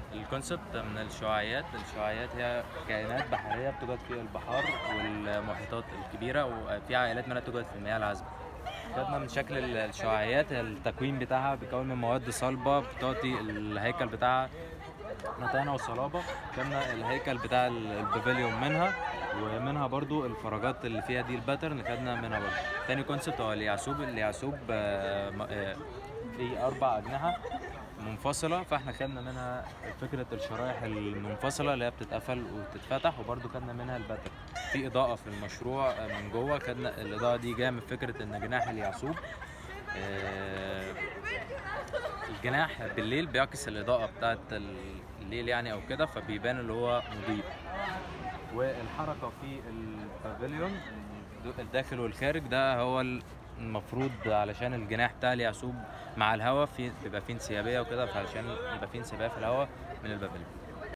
الكونسبت من الشعاعيات الشعاعيات هي كائنات بحرية بتوجد في البحار والمحيطات الكبيرة وفي عائلات منها توجد في المياه العذبة خدنا من شكل ال- الشعاعيات التكوين بتاعها بيكون من مواد صلبة بتعطي الهيكل بتاعها متانة وصلابة خدنا الهيكل بتاع ال- البافيليون منها ومنها برضو الفراغات اللي فيها دي الباترن خدنا منها برضو تاني كونسبت هو اليعسوب اليعسوب آه، م- آه، في أربع أجنحة منفصلة فاحنا خدنا منها فكرة الشرايح المنفصلة اللي هي بتتقفل وتتفتح وبرضو خدنا منها الباترن في إضاءة في المشروع آه، من جوه خدنا الإضاءة دي جاية من فكرة إن جناح اليعسوب آه، الجناح بالليل بيعكس الإضاءة بتاعت الليل يعني أو كده فبيبان اللي هو مضيء والحركة في البافيليون الداخل والخارج ده هو المفروض علشان الجناح بتاع اليعسوب مع الهواء في بيبقى فيه انسيابية وكده فعلشان يبقى فيه انسيابية في الهواء من البافيليون